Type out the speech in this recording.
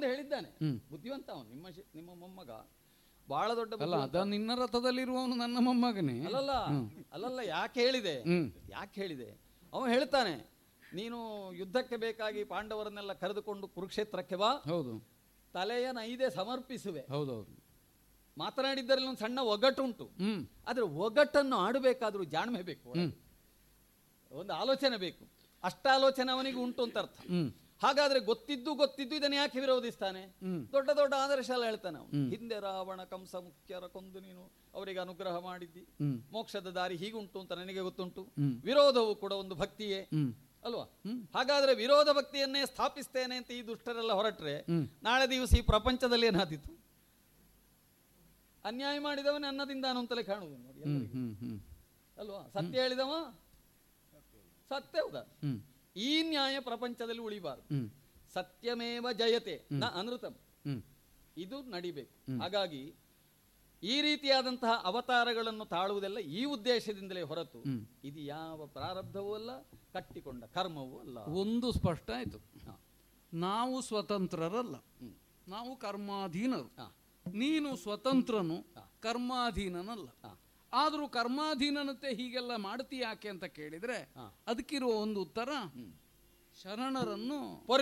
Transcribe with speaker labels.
Speaker 1: ಒಂದು ಹೇಳಿದ್ದಾನೆ
Speaker 2: ಹ್ಮ್.
Speaker 1: ಬುದ್ಧಿವಂತ ಅವನು ನಿಮ್ಮ ಶಿ- ನಿಮ್ಮ ಮೊಮ್ಮಗ ಬಹಳ ದೊಡ್ಡ
Speaker 2: ಅಲ್ಲ
Speaker 1: ಬುದ್ಧಿವಂತ.
Speaker 2: ಅದ ನಿನ್ನ ರಥದಲ್ಲಿರುವವನು ನನ್ನ ಮೊಮ್ಮಗನೇ
Speaker 1: ಅಲ್ಲಲ್ಲ ಅಲ್ಲಲ್ಲ ಯಾಕೆ ಹೇಳಿದೆ
Speaker 2: ಹ್ಮ್
Speaker 1: ಯಾಕೆ ಹೇಳಿದೆ ಅವನು ಹೇಳ್ತಾನೆ ನೀನು ಯುದ್ಧಕ್ಕೆ ಬೇಕಾಗಿ ಪಾಂಡವರನ್ನೆಲ್ಲ ಕರೆದುಕೊಂಡು ಕುರುಕ್ಷೇತ್ರಕ್ಕೆ ಬಾ
Speaker 2: ಹೌದು
Speaker 1: ತಲೆಯ ನೈದೆ ಸಮರ್ಪಿಸುವೆ
Speaker 2: ಹೌದೌದು
Speaker 1: ಮಾತನಾಡಿದ್ದರಲ್ಲಿ ಒಂದು ಸಣ್ಣ ಒಗಟುಂಟು
Speaker 2: ಹ್ಮ್
Speaker 1: ಆದ್ರೆ ಒಗಟನ್ನು ಆಡಬೇಕಾದ್ರೂ ಜಾಣ್ಮೆ ಬೇಕು ಒಳಗೆ. ಒಂದು ಆಲೋಚನೆ ಬೇಕು ಅಷ್ಟಾಲೋಚನೆ ಅವನಿಗೆ ಉಂಟು ಅಂತ ಅರ್ಥ
Speaker 2: ಹ್ಮ್
Speaker 1: ಹಾಗಾದ್ರೆ ಗೊತ್ತಿದ್ದು ಗೊತ್ತಿದ್ದು ಇದನ್ನ ಯಾಕೆ ವಿರೋಧಿಸ್ತಾನೆ
Speaker 2: ಹ್ಮ್.
Speaker 1: ದೊಡ್ಡ ದೊಡ್ಡ ಆದರ್ಶ ಎಲ್ಲ ಹೇಳ್ತಾನೆ ಅವನು ಹಿಂದೆ ರಾವಣ ಕಂಸ ಮುಖ್ಯರ ಕೊಂದು ನೀನು ಅವರಿಗೆ ಅನುಗ್ರಹ ಮಾಡಿದ್ದಿ
Speaker 2: ಹ್ಮ್
Speaker 1: ಮೋಕ್ಷದ ದಾರಿ ಹೀಗುಂಟು ಅಂತ ನನಗೆ ಗೊತ್ತುಂಟು
Speaker 2: ಹ್ಮ್.
Speaker 1: ವಿರೋಧವು ಕೂಡ ಒಂದು ಭಕ್ತಿಯೇ
Speaker 2: ಹ್ಮ್
Speaker 1: ಅಲ್ವಾ ಹಾಗಾದ್ರೆ ವಿರೋಧ ಭಕ್ತಿಯನ್ನೇ ಸ್ಥಾಪಿಸ್ತೇನೆ ಅಂತ ಈ ದುಷ್ಟರೆಲ್ಲ ಹೊರಟ್ರೆ
Speaker 2: ಹ್ಮ್.
Speaker 1: ನಾಳೆ ದಿವಸ ಈ ಪ್ರಪಂಚದಲ್ಲಿ ಏನಾದೀತು ಅನ್ಯಾಯ ಮಾಡಿದವನೇ ಅನ್ನದಿಂದ ಅಂತಲೇ ಕಾಣುವುದು ನೋಡಿ
Speaker 2: ಹ್ಮ್
Speaker 1: ಎಲ್ಲರಿಗೂ.
Speaker 2: ಹ್ಮ್ ಹ್ಮ್
Speaker 1: ಅಲ್ವಾ ಸತ್ಯ ಹೇಳಿದವ ಸತ್ಯ ಹೌದಾ
Speaker 2: ಹ್ಮ್
Speaker 1: ಈ ನ್ಯಾಯ ಪ್ರಪಂಚದಲ್ಲಿ ಉಳಿಬಾರದು
Speaker 2: ಹ್ಮ್
Speaker 1: ಸತ್ಯಮೇವ ಜಯತೆ ನ ಅನೃತಂ
Speaker 2: ಹ್ಮ್
Speaker 1: ಇದು ನಡಿಬೇಕು ಹಾಗಾಗಿ ಈ ರೀತಿಯಾದಂತಹ ಅವತಾರಗಳನ್ನು ತಾಳುವುದೆಲ್ಲ ಈ ಉದ್ದೇಶದಿಂದಲೇ ಹೊರತು ಇದು ಯಾವ ಪ್ರಾರಬ್ಧವೂ ಅಲ್ಲ ಕಟ್ಟಿಕೊಂಡ ಕರ್ಮವೂ ಅಲ್ಲ
Speaker 2: ಒಂದು ಸ್ಪಷ್ಟ ಆಯ್ತು
Speaker 1: ಹಾ.
Speaker 2: ನಾವು ಸ್ವತಂತ್ರರಲ್ಲ
Speaker 1: ಹ್ಮ್.
Speaker 2: ನಾವು ಕರ್ಮಾಧೀನರು
Speaker 1: ಹಾ.
Speaker 2: ನೀನು ಸ್ವತಂತ್ರನು ಕರ್ಮಾಧೀನನಲ್ಲ
Speaker 1: ಹಾ.
Speaker 2: ಆದ್ರೂ ಕರ್ಮಾಧೀನನತೆ ಹೀಗೆಲ್ಲ ಮಾಡ್ತೀಯಾಕೆ ಅಂತ ಕೇಳಿದ್ರೆ
Speaker 1: ಹಾ.
Speaker 2: ಅದಕ್ಕಿರುವ ಒಂದು ಉತ್ತರ ಶರಣರನ್ನು